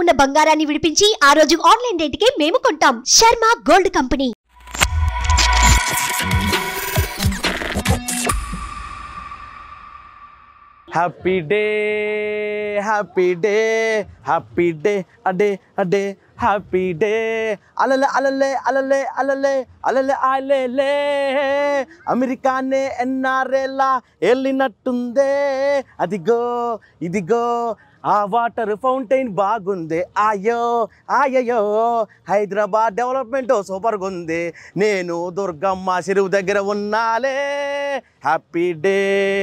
ఉన్న బంగారాన్ని విడిపించి ఆ రోజు ఆన్లైన్ రేటుకే మేము కొంటాం Sharma gold company happy day happy day happy day అడే అడే హ్యాపీ డే అలలే అలలే అలలే అలలే అలలే అలలే అమెరికానే ఎన్ఆర్ఏలా వెళ్ళినట్టుందే అదిగో ఇదిగో ఆ వాటర్ ఫౌంటైన్ బాగుంది ఆయో ఆయయో హైదరాబాద్ డెవలప్మెంట్ సూపర్గా ఉంది నేను దుర్గమ్మ చెరువు దగ్గర ఉన్నాలే happy day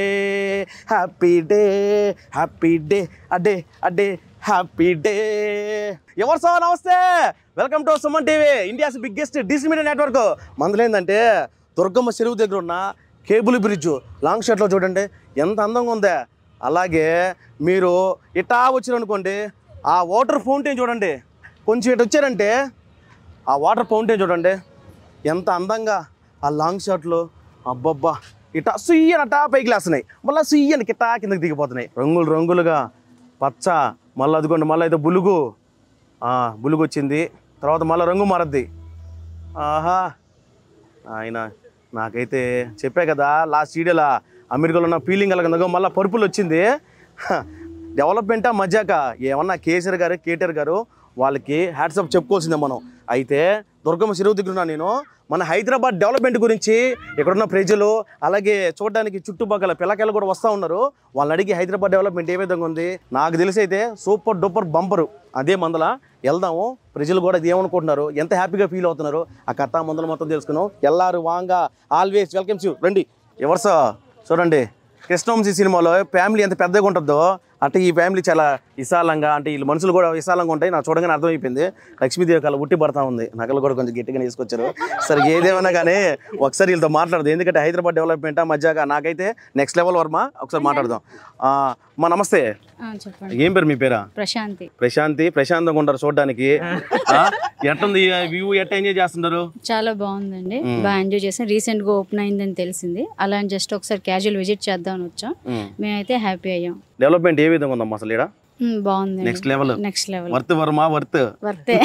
happy day happy day అడే అడే హ్యాపీ డే ఎవరు సో నమస్తే welcome to Suman TV India's biggest DC media network మందులో ఏంటంటే దుర్గమ్మ చెరువు దగ్గర ఉన్న కేబుల్ బ్రిడ్జ్ లాంగ్ షర్ట్లో చూడండి ఎంత అందంగా ఉందే అలాగే మీరు ఇటా వచ్చారనుకోండి ఆ వాటర్ ఫౌంటైన్ చూడండి కొంచెం ఇటు వచ్చారంటే ఆ వాటర్ ఫౌంటైన్ చూడండి ఎంత అందంగా ఆ లాంగ్ షాట్లు అబ్బబ్బా ఇటా సుయ్యని అటా పైకి లేస్తున్నాయి మళ్ళీ సుయ్యని కిటా కిందకి దిగిపోతున్నాయి రంగులు రంగులుగా పచ్చ మళ్ళీ అదిగోండి మళ్ళీ అయితే బులుగు ఆ, బులుగు వచ్చింది తర్వాత మళ్ళీ రంగు మారద్ది ఆహా ఆయన నాకైతే చెప్పా కదా లాస్ట్ వీడియోలో అమెరికాలో ఉన్న ఫీలింగ్ అలాగ మళ్ళీ పరుపులు వచ్చింది హ, డెవలప్మెంటా మజాక ఏమన్నా కేసీఆర్ గారు కేటీఆర్ గారు వాళ్ళకి హ్యాట్సప్ చెప్పుకోవాల్సిందే మనం అయితే దుర్గమ్మ చెరువు దగ్గర ఉన్నా నేను మన హైదరాబాద్ డెవలప్మెంట్ గురించి ఇక్కడున్న ప్రజలు అలాగే చూడడానికి చుట్టుపక్కల పిల్లకాయలు కూడా వస్తూ ఉన్నారు వాళ్ళని అడిగి హైదరాబాద్ డెవలప్మెంట్ ఏ విధంగా ఉంది నాకు తెలిసి అయితే సూపర్ డూపర్ బంపరు అదే మందల వెళ్దాము ప్రజలు కూడా ఇది ఏమనుకుంటున్నారు ఎంత హ్యాపీగా ఫీల్ అవుతున్నారు ఆ కథ మందులు మొత్తం తెలుసుకున్నాం ఎల్లారు వాంగా ఆల్వేస్ వెల్కమ్స్ యూ రండి ఎవరు సార్ చూడండి కృష్ణవంశీ సినిమాలో ఫ్యామిలీ ఎంత పెద్దగా ఉంటుందో అంటే ఈ ఫ్యామిలీ చాలా విశాలంగా అంటే వీళ్ళు మనుషులు కూడా విశాలంగా ఉంటాయి నాకు చూడగానే అర్థమైపోయింది లక్ష్మీదేవి కళ ఉట్టి పడతా ఉంది నగలు కూడా కొంచెం గట్టిగా తీసుకొచ్చారు సరే ఏదేమన్నా కానీ ఒకసారి వీళ్ళతో మాట్లాడదు ఎందుకంటే హైదరాబాద్ డెవలప్మెంట్ మధ్యగా నాకైతే నెక్స్ట్ లెవెల్ వర్మ ఒకసారి మాట్లాడదాం ఆ, మా నమస్తే ఆ, చెప్పండి ఏం పేరు మీ పేరా ప్రశాంతి ప్రశాంతి ప్రశాంతంగా ఉంటారు చూడడానికి ఆ, ఎట్టుంది వ్యూ ఎట్ట ఎంజాయ్ చేస్తున్నారు చాలా బాగుందండి బాగా ఎంజాయ్ చేసాం రీసెంట్ గా ఓపెన్ అయిందని తెలిసింది అలా అని జస్ట్ ఒకసారి క్యాజువల్ విజిట్ చేద్దామని వచ్చాం మేమైతే హ్యాపీ అయ్యాం డెవలప్మెంట్ ఏ విధంగా ఉందమ్మా అసలు ఇక్కడ ఉమ్, బాగుంది next level next level worth Varma worth వర్తే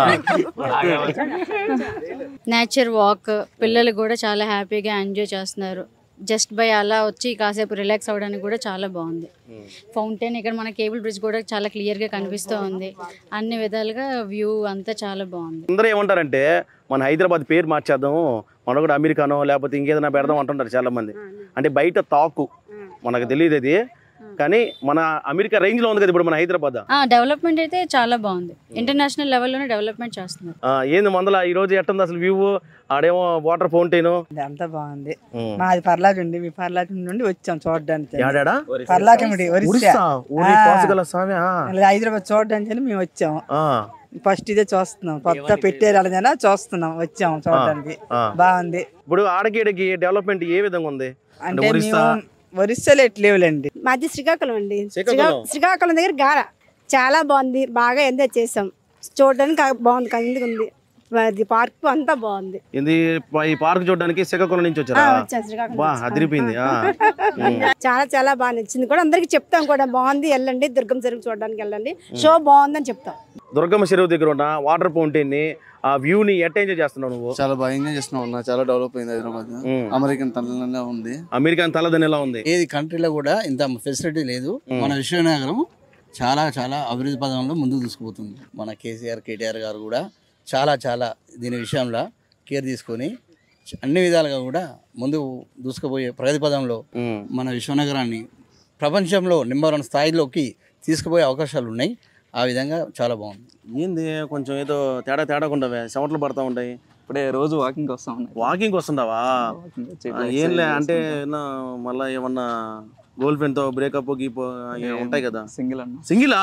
నేచర్ వాక్ పిల్లలు కూడా చాలా హ్యాపీగా ఎంజాయ్ చేస్తున్నారు జస్ట్ బై అలా వచ్చి కాసేపు రిలాక్స్ అవ్వడానికి కూడా చాలా బాగుంది ఫౌంటైన్ ఇక్కడ మన కేబుల్ బ్రిడ్జ్ కూడా చాలా క్లియర్ గా కనిపిస్తూ ఉంది అన్ని విధాలుగా వ్యూ అంతా చాలా బాగుంది అందరూ ఏమంటారంటే మన హైదరాబాద్ పేరు మార్చేద్దాం మనం కూడా అమెరికానో లేకపోతే ఇంకేదైనా పెడదాం అంటుంటారు చాలా మంది అంటే బయట తాకు మనకు తెలియదు అది కానీ మన అమెరికా రేంజ్ లో ఉంది కదా ఇప్పుడు మన హైదరాబాద్ డెవలప్మెంట్ అయితే చాలా బాగుంది ఇంటర్నేషనల్ లెవెల్లోనే డెవలప్మెంట్ చేస్తున్నారు ఆ, ఏంది మందల ఈ రోజు ఎట్టుంది అసలు వ్యూ ఆడేమో వాటర్ ఫౌంటైన్ అంతా బాగుంది మాది పర్లాకండి మీ పర్లాకం నుండి వచ్చాం చూడడానికి యాడా పర్లాకమిడి ఒరిస్సా ఉరిస్సా ఊరి ఆ. కోసగల స్వామి ఆ. ఇలా హైదరాబాద్ చూడడానికి అని మేము వచ్చాం ఆ, ఫస్ట్ ఇదే చూస్తున్నాం కొత్త పెట్టారు అలాగైనా చూస్తున్నాం వచ్చాం చూడడానికి ఆ. బాగుంది ఇప్పుడు ఆడగీడకి డెవలప్మెంట్ ఏ విధంగా ఉంది అంటే ఒరిస్సా మేము ఒరిస్సాలో ఎట్లేవులేండి మాది శ్రీకాకుళం అండి శ్రీకాకుళం. శ్రీకా- శ్రీకాకుళం దగ్గర గార చాలా బాగుంది బాగా ఎంజాయ్ చేసాం చూడడానికి కా- బాగుంది కందుకు ఉంది అది పార్క్ అంతా బాగుంది ఇది ఈ పార్క్ చూడడానికి శ్రీకాకుళం నుంచి ఆ, వచ్చారా వచ్చాం శ్రీకాకుళం బా నుంచి. అదిరిపోయింది ఆ. ఉమ్. చాలా చాలా బాగా నచ్చింది కూడా అందరికి చెప్తాం కూడా బాగుంది వెళ్ళండి దుర్గం చెరువు చూడడానికి వెళ్ళండి షో బాగుందని చెప్తాం దుర్గమ్మ చెరువు దగ్గర ఉన్న వాటర్ ఫౌంటైన్ ని ఆ వ్యూ ని ఎట్ట ఎంజాయ్ చేస్తున్నావు నువ్వు చాలా బాగా ఎంజాయ్ చేస్తున్నాం అన్న చాలా డెవలప్ అయింది హైదరాబాద్ ఉమ్. అమెరికన్ తనలా ఉంది అమెరికన్ తలదని ఎలా ఉంది ఏది కంట్రీలో కూడా ఇంత ఫెసిలిటీ లేదు మన విశ్వనగరం చాలా చాలా అభివృద్ధి పదంలో ముందుకు తీసుకుపోతుంది మన కేసీఆర్ కేటీఆర్ గారు కూడా చాలా చాలా దీని విషయంలో కేర్ తీసుకొని చ- అన్ని విధాలుగా కూడా ముందు దూసుకుపోయే ప్రగతి పదంలో ఉమ్. మన విశ్వనగరాన్ని ప్రపంచంలో నెంబర్ వన్ స్థాయిలోకి తీసుకుపోయే అవకాశాలు ఉన్నాయి ఆ విధంగా చాలా బాగుంది ఏంది కొంచెం ఏదో తేడా తేడా ఉండవే చెమటలు పడతా ఉంటాయి ఇప్పుడే రోజు వాకింగ్ వస్తా ఉన్నాయి వాకింగ్ వస్తుండవా వాకింగ్ వచ్చి ఆ, ఇట్లా ఏంలే exercise అంటే ఏమన్నా మళ్ళా ఏమన్నా గర్ల్ ఫ్రెండ్ తో బ్రేకప్ గీపో అవి ఉంటాయి కదా సింగిల్ అన్న సింగిలా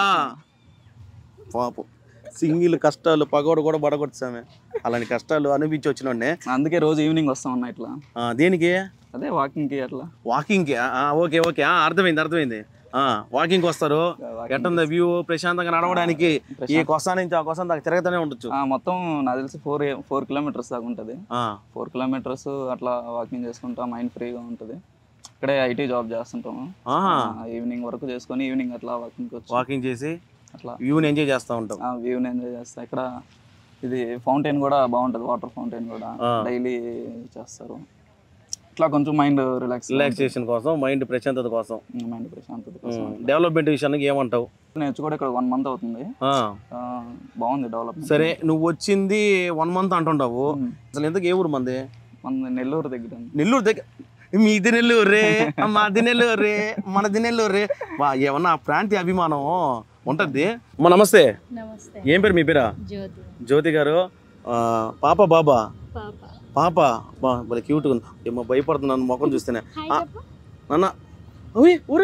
పాపం సింగిల్ కష్టాలు పగోడు కూడా పడగొట్టామే అలాంటి కష్టాలు అనిపించి వచ్చినోడ్నే అందుకే రోజు ఈవినింగ్ వస్తా ఉన్నా ఇట్లా ఆ, దేనికి అదే వాకింగ్ కి అట్లా వాకింగ్కి ఓకే ఓకే ఆ, అర్థమైంది అర్థమైంది వాకింగ్ వస్తారు walking ఎట్టుంది వ్యూ ప్రశాంతంగా నడవడానికి ఈ కొసా నుంచి ఆ కొసా దాకా తిరగతానే ఉండొచ్చు ఆ, మొత్తం నాకు తెలిసి ఫోర్ ఫోర్ కిలోమీటర్స్ దాకా ఉంటుంది ఆ, ఫోర్ కిలోమీటర్స్ అట్లా వాకింగ్ చేసుకుంటా మైండ్ ఫ్రీగా ఉంటుంది ఇక్కడే ఐటీ జాబ్ చేస్తుంటాము ఆహా. ఈవినింగ్ వరకు చేసుకొని ఈవినింగ్ అట్లా వాకింగ్ వచ్చి వాకింగ్ చేసి అట్లా వ్యూని ఎంజాయ్ చేస్తూ ఉంటాం ఆ వ్యూని ఎంజాయ్ చేస్తా ఇక్కడ ఇది ఫౌంటైన్ కూడా బాగుంటుంది వాటర్ ఫౌంటైన్ కూడా ఆ. డైలీ చేస్తారు ఇట్లా కొంచెం మైండ్ రిలాక్స్ రిలాక్సేషన్ కోసం మైండ్ ప్రశాంతత కోసం మైండ్ ప్రశాంతత కోసం డెవలప్మెంట్ విషయానికి ఏమంటావు నేర్చుకోవడం ఇక్కడ వన్ మంత్ అవుతుంది ఆ, ఆ, బాగుంది డెవలప్మెంట్ సరే నువ్వు వచ్చింది వన్ మంత్ అంటుంటావు అసలు ఎందుకు ఏ ఊరు మంది మన నెల్లూరు దగ్గర నెల్లూరు దగ్గర మీది నెల్లూరు రే మాది నెల్లూరు రే మనది నెల్లూరు రే వా ఏమన్నా ప్రాంతీయ అభిమానం ఉంటుంది మా నమస్తే నమస్తే ఏం పేరు మీ పేరా జ్యోతి జ్యోతి గారు ఆ, పాప బాబా పాప పాప బా భలే క్యూట్గా ఉంది ఏమో భయపడుతున్నాను ముఖం చూస్తేనే హాయ్ ఆ, చెప్పు నాన్న ఓయ్ ఊరే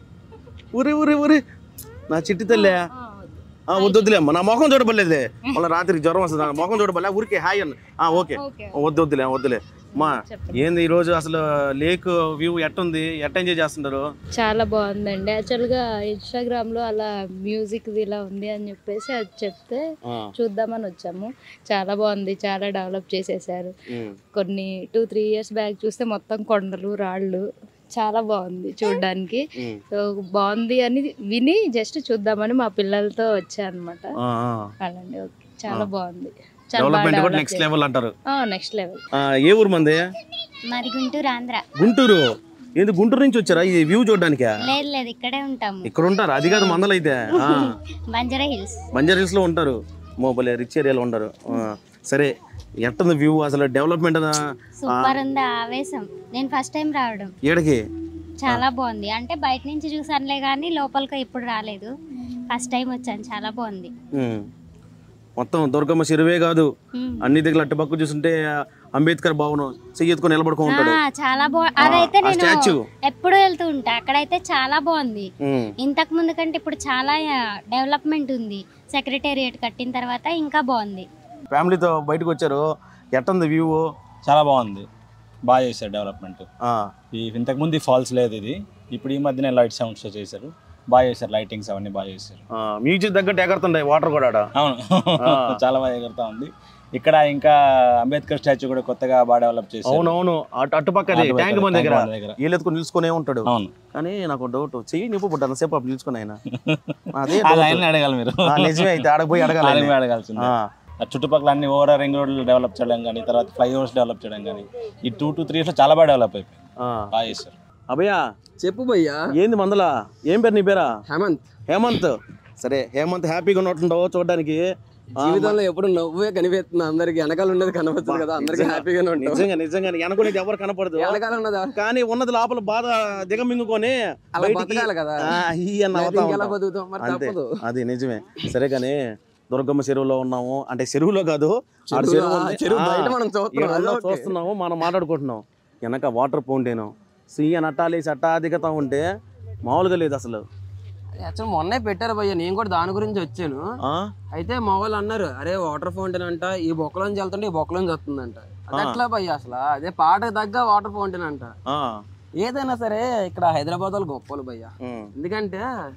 ఊరే ఊరే ఊరే నా చిట్టి తల్లే ఆ, వద్దు. ఆ, వద్దు వద్దులే అమ్మ. నా ముఖం చూడబడలేదే మళ్ళీ రాత్రికి జ్వరం వస్తుంది నా ముఖం చూడబడలే ఊరికే హాయ్ అన్న ఆ, ఓకే ఓకే వద్దు వద్దులే వద్దులే మా చెప్పండి. ఏంది ఈ రోజు అసలు లేక్ వ్యూ ఎట్టుంది ఎట్ట ఎంజాయ్ చేస్తుంటారు చాలా బాగుందండి యాక్చువల్గా ఇన్స్టాగ్రామ్లో అలా మ్యూజిక్ ఇలా ఉంది అని చెప్పేసి అది చెప్తే ఆ, చూద్దామని వచ్చాము చాలా బాగుంది చాలా డెవలప్ చేసేసారు ఉమ్, కొన్ని టూ త్రీ ఇయర్స్ బ్యాక్ చూస్తే మొత్తం కొండలు రాళ్ళు చాలా బాగుంది చూడడానికి ఉమ్. సో బాగుంది అని విని జస్ట్ చూద్దామని మా పిల్లలతో వచ్చా అనమాట ఆ, ఆ. అలాంటి ఓకే చాలా బాగుంది చాలా డెవలప్మెంట్ కూడా బాగా నెక్స్ట్ లెవెల్ అంటారు నెక్స్ట్ లెవెల్ ఆ, ఏ ఊరు మంది మాది గుంటూరు ఆంధ్ర గుంటూరు ఏంది గుంటూరు నుంచి వచ్చారా ఈ వ్యూ చూడడానికా లేదు లేదు ఇక్కడే ఉంటాము ఇక్కడ ఉంటారు అది కాదు మందలైతే ఆ, బంజారా హిల్స్ బంజారా హిల్స్ లో ఉంటారు మోబైల్ రిచ్ ఏరియాలో ఉంటారు ఆ, సరే ఎట్టుంది వ్యూ అసలు డెవలప్మెంట్ సూపర్ ఉంది ఆవేశం నేను ఫస్ట్ టైం రావడం ఏడకి చాలా బాగుంది అంటే బయట నుంచి చూసానులే కానీ లోపలికి ఇప్పుడు రాలేదు ఫస్ట్ టైం వచ్చాను చాలా బాగుంది ఉమ్. మొత్తం దుర్గమ్మ చెరువే కాదు ఉమ్. అన్ని దగ్గర అట్టు పక్క చూస్తుంటే అంబేద్కర్ భవనం చెయ్యెత్తుకొని నిలబడుకో ఉంటాడు ఆ, చాలా బాగుంది అదైతే ఆ నేను statue. ఎప్పుడు వెళ్తూ ఉంటా అక్కడైతే చాలా బాగుంది ఉమ్. ఇంతకు ముందు కంటే ఇప్పుడు చాలా డెవలప్మెంట్ ఉంది సెక్రటేరియట్ కట్టిన తర్వాత ఇంకా బాగుంది ఫ్యామిలీతో బయటకు వచ్చారు ఎట్టుంది వ్యూ చాలా బాగుంది బాగా చేశారు డెవలప్మెంట్ ఈ ఇంతకుముందు ఈ ఫాల్స్ లేదు ఇది ఇప్పుడు ఈ మధ్యనే లైట్ సౌండ్స్ చేశారు బాగా చేశారు లైటింగ్స్ అవన్నీ బాగా చేశారు మ్యూజిక్ తగ్గట్టు ఎగరుతుంటాయి వాటర్ కూడా ఆడ. అవును ఆ. చాలా బాగా ఎగురుతా ఉంది ఇక్కడ ఇంకా అంబేద్కర్ స్టాచ్యూ కూడా కొత్తగా బాగా డెవలప్ చేశారు అవునవును అటు అటుపక్కది అటుపక్క, ట్యాంక్ బండ్ దగ్గర ట్యాంక్ బండ్ దగ్గర. వీళ్ళు ఎత్తుకొని నిలుచుకునే ఉంటాడు అవును కానీ నాకు డౌట్ చెయ్యి నిప్పు పుట్టాను సేపు అప్పుడు నిలుచుకుని ఆయన అదే ఆ doubt. లైన్ అడగాలి మీరు ఆ, నిజమే అయితే ఆడకు పోయి అడగాలి ఆడకు పోయి ఆయన. అడగాల్సిందే ఆ. ఆ చుట్టుపక్కల అన్ని ఓవర్ రింగ్ రోడ్లు డెవలప్ చేయడం కానీ తర్వాత ఫ్లైఓవర్స్ డెవలప్ చేయడం కానీ ఈ టూ టూ త్రీ ఇయర్స్ చాలా బాగా డెవలప్ అయిపోయింది ఆ. బాగా చేశారు అభయ్యా చెప్పు భయ్యా ఏంది మందల ఏం పేరు నీ పేరా హేమంత్ హేమంత్ సరే హేమంత్ హ్యాపీగా ఉన్నట్టుండవు చూడడానికి ఆ, జీవితంలో ఎప్పుడు నవ్వే కనిపిస్తుంది అందరికి వెనకాల ఉన్నది కనపడుతుంది కదా అందరికి నిజంగా, హ్యాపీగానే ఉంటాం నిజంగా నిజంగా వెనకునేది ఎవరు కనపడదు వెనకాల ఉన్నది ఎవరు? కానీ ఉన్నది లోపల బాధ దిగమింగుకొని అలా బయటికి బతకాలి కదా. ఆ, ఈ అని లేకపోతే నవ్వుతా ఇంకెలా ఉంటాం. బతుకుతాం? మరి అంతే తప్పదు. అది నిజమే సరే కానీ దుర్గమ్మ చెరువులో ఉన్నాము అంటే చెరువులో కాదు ఆడ చెరువులో, చెరువు ఆ, ఉంది. చెరువు ఆ, బయట మనం చూస్తున్నాం, ఈడ అది ఉన్నాం, ఓకే. చూస్తున్నాము మనం మాట్లాడుకుంటున్నాం వెనక వాటర్ ఫౌంటైన్ సీఎ నట్టాలేసి అట్టా దిగుతా ఉంటే మామూలుగా లేదు అసలు యాక్చువల్ మొన్నే పెట్టారు భయ్య నేను కూడా దాని గురించి వచ్చాను ఆ? అయితే మా వాళ్ళు అన్నారు అరే వాటర్ ఫౌంటైన్ అంట ఈ బొక్కలోంచి వెళ్తుంటే ఈ బొక్కలోంచి వస్తుందంట అది ఆ. ఎట్లా భయ్య అసలు అదే పాటకు తగ్గ వాటర్ ఫౌంటైన్ అంట ఆ. ఏదైనా సరే ఇక్కడ హైదరాబాద్ వాళ్ళు గొప్పలు భయ్య ఉమ్. ఎందుకంటే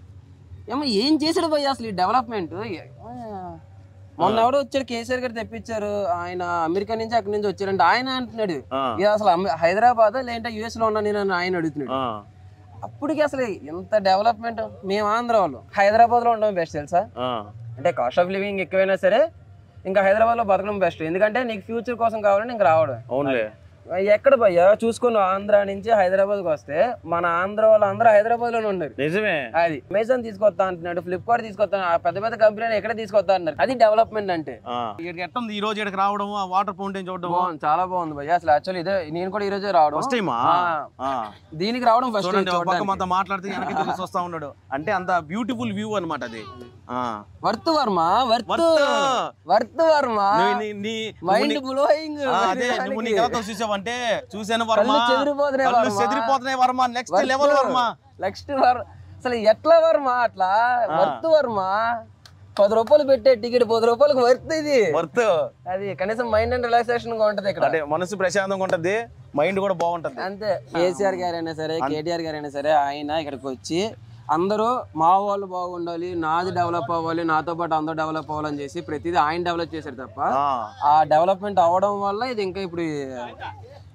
ఏమో ఏం చేశాడు భయ్య అసలు ఈ డెవలప్మెంట్ మొన్న ఎవడో వచ్చాడు కేసీఆర్ గారు తెప్పించారు ఆయన అమెరికా నుంచి అక్కడి నుంచి వచ్చారంటే ఆయన అంటున్నాడు ఆ. ఇది అసలు అమె- హైదరాబాద్ లేదంటే యుఎస్ లో ఉన్నా నేను అని ఆయన అడుగుతున్నాడు ఆ. అప్పటికి అసలు ఎంత డెవలప్మెంట్ మేము ఆంధ్ర వాళ్ళు హైదరాబాద్ లో ఉండడం బెస్ట్ తెలుసా ఆ. అంటే కాస్ట్ ఆఫ్ లివింగ్ ఎక్కువైనా సరే ఇంకా హైదరాబాద్ లో బతకడం బెస్ట్ ఎందుకంటే నీకు ఫ్యూచర్ కోసం కావాలని ఇంకా రావడం అవునులే ఎక్కడ భయ్యా చూసుకుని ఆంధ్ర నుంచి హైదరాబాద్ కి వస్తే మన ఆంధ్ర వాళ్ళు అందరూ హైదరాబాద్ లోనే ఉన్నారు నిజమే అది అమెజాన్ తీసుకొస్తా అంటున్నాడు ఫ్లిప్కార్ట్ తీసుకొస్తా ఆ పెద్ద పెద్ద కంపెనీలు ఎక్కడ తీసుకొస్తా అంటున్నారు అది డెవలప్మెంట్ అంటే ఆ. ఈడికి ఎట్టుంది ఈ రోజు ఇక్కడికి రావడం ఆ వాటర్ ఫౌంటైన్ చూడడం బాగుంది చాలా బాగుంది భయ్య అసలు యాక్చువల్లీ ఇదే నేను కూడా ఈ రోజే రావడం ఫస్ట్ టైమా ఆ, దీనికి రావడం ఫస్ట్ చూడండి ఒక పక్క మాతో మాట్లాడితే వెనక తిరిగి వస్తా ఉన్నాడు అంటే అంత బ్యూటిఫుల్ వ్యూ అన్నమాట అది ఆ. Worth Varma worth worth. Worth Varma నువ్వు నీ- నీ- నువ్వు మైండ్ నీ- బ్లోయింగ్ ఆ, అదే నువ్వు నీ కథతో చూసావంటే చూసాను వర్మ కళ్ళు చెదిరిపోతున్నాయి కళ్ళు వర్మ. చెదిరిపోతున్నాయి Varma next level Varma next వర్ అసలు ఎట్లా వర్మ అట్లా ఆ. వర్త్ వర్మ పది రూపాయలు పెట్టే టికెట్ పది రూపాయలకు వర్త్ ఇది వర్త్ అది కనీసం మైండ్ అండ్ రిలాక్సేషన్ గా ఉంటది ఇక్కడ అంటే మనసు ప్రశాంతంగా ఉంటది మైండ్ కూడా బాగుంటది అంతే కేసీఆర్ గారు అయినా సరే కేటీఆర్ గారు అయినా సరే ఆయన ఇక్కడికి వచ్చి అందరూ మా వాళ్ళు బాగుండాలి నాది డెవలప్ అవ్వాలి నాతో పాటు అందరూ డెవలప్ అవ్వాలని చేసి ప్రతిదీ ఆయన డెవలప్ చేశారు తప్ప ఆ. ఆ డెవలప్మెంట్ అవ్వడం వల్ల ఇది ఇంకా ఇప్పుడు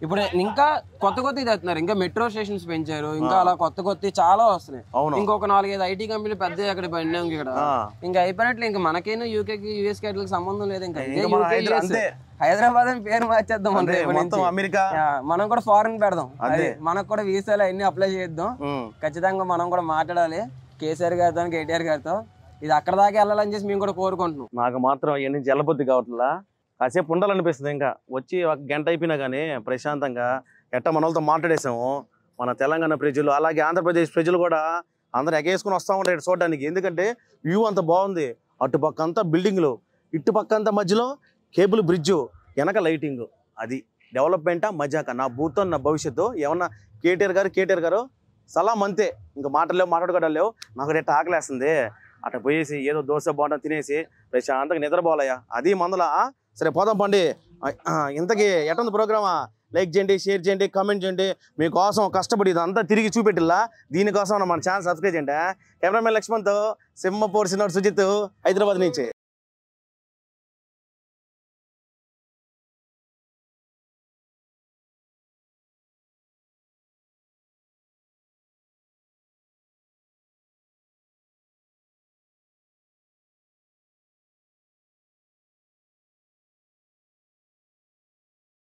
ఇప్పుడు ఇంకా కొత్త కొత్త తెస్తున్నారు ఇంకా మెట్రో స్టేషన్స్ పెంచారు ఇంకా ఆ. అలా కొత్త కొత్త చాలా వస్తున్నాయి అవును. ఇంకొక నాలుగైదు ఐటీ కంపెనీలు పెద్ద అక్కడ పడినాం ఇక్కడ ఆ. ఇంకా అయిపోయినట్లు ఇంకా మనకేను యూకేకి యూఎస్ కి సంబంధం లేదు ఇంకా ఇంకా ఇదే మన UK, హైదరా- US. అంతే. హైదరాబాద్ అని పేరు మార్చేద్దాం మన అంతే, రేపటి మొత్తం నుంచి. అమెరికా. యా, మనం కూడా ఫారెన్ పెడదాం అంతే. అది మనకు కూడా వీసాలు అన్ని అప్లై చేద్దాం ఖచ్చితంగా మనం కూడా మాట్లాడాలి కేసీఆర్ గారితో కేటీఆర్ గారితో ఇది అక్కడ దాకా వెళ్ళాలని చేసి మేము కూడా కోరుకుంటున్నాం నాకు మాత్రం ఇవన్నీ జలబుద్ధి కావట్లా కాసేపు ఉండాలనిపిస్తుంది ఇంకా వచ్చి ఒక గంట అయిపోయినా కానీ ప్రశాంతంగా ఎట్ట మన వాళ్ళతో మాట్లాడేసాము మన తెలంగాణ ప్రజలు అలాగే ఆంధ్రప్రదేశ్ ప్రజలు కూడా అందరు ఎగేసుకుని వస్తూ ఉంటారు ఇటు చూడడానికి ఎందుకంటే వ్యూ అంత బాగుంది అటుపక్క అంతా బిల్డింగ్లు ఇటుపక్క అంతా మధ్యలో కేబుల్ బ్రిడ్జు వెనక లైటింగ్ అది డెవలప్మెంటా మజాక నా భూతం నా భవిష్యత్తు ఏమన్నా కేటీఆర్ గారు కేటీఆర్ గారు సలాం అంతే ఇంకా మాటలేవు మాట్లాడుకోవడం లేవు నాకు రేట ఆకలేస్తుంది అట్లా పోయేసి ఏదో దోశ బాగుంటా తినేసి ప్రశాంతంగా నిద్రపోవాలయ్యా అది మందల సరే పోదాం పండి ఆ, ఆ, ఇంతకీ ఎట్టుంది ప్రోగ్రామా లైక్ చేయండి షేర్ చేయండి కామెంట్ చేయండి మీకోసం కష్టపడి ఇదంతా తిరిగి చూపెట్టిల్లా దీనికోసం మన ఛానల్ సబ్స్క్రైబ్ చేయండి కెమెరామెన్ లక్ష్మణ్తో సింహపూర్ సినోడ్ సుజిత్ హైదరాబాద్ నుంచి